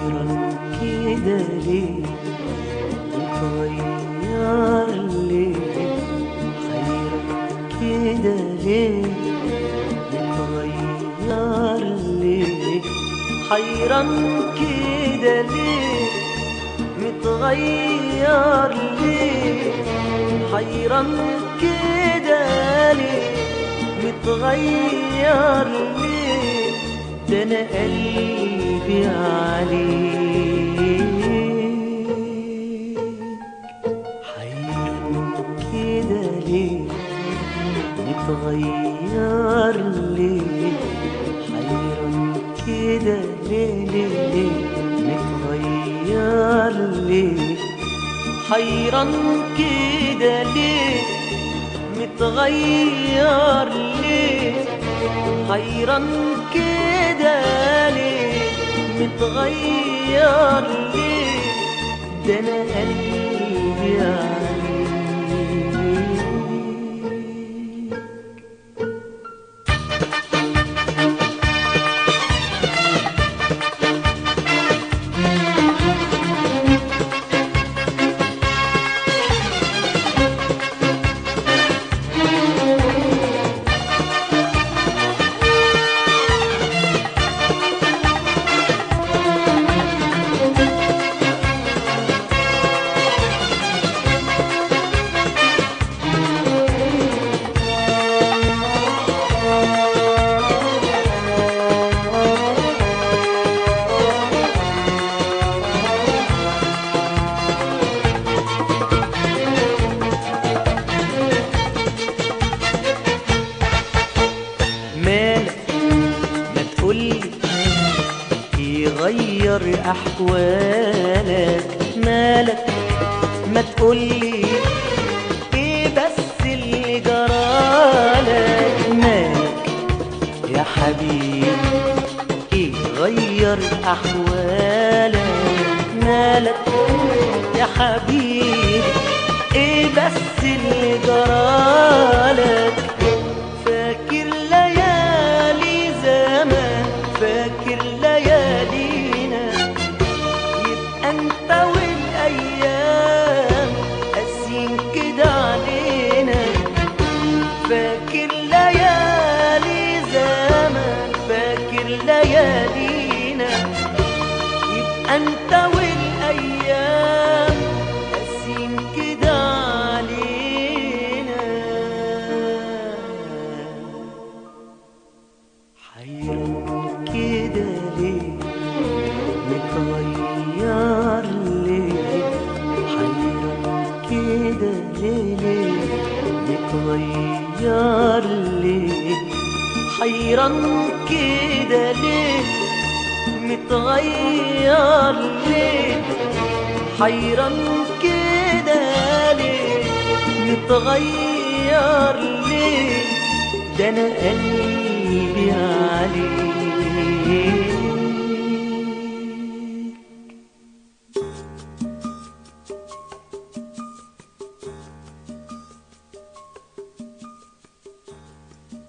حيران كده ليه متغير ليه حيران كده ليه متغير ليه حيران كده ليه متغير ليه حيران كده ليه متغير ليه ده انا قلبي عليك حيران كده ليه متغير ليه حيران كده ليه ليه ليه متغير ليه حيران كده ليه متغير ليه حيران كده ليه متغير ليه ده انا قلبي عليك مالك ما تقولي يغير احوالك مالك ما تقولي ايه بس اللي جرالك مالك يا حبيبي ايه غير احوالك مالك يا حبيبي ايه بس اللي جرالك فاكر ليالي زمان فاكر ليالينا يبقى انت والايام قاسيين كده علينا فاكر ليالي زمان فاكر ليالينا يبقى انت والايام قاسيين كده علينا حيران كده ليه متغير ليه حيران كده ليه ليه متغير ليه حيران كده ليه متغير ليه حيران كده ليه متغير ليه ده انا قلبي عليك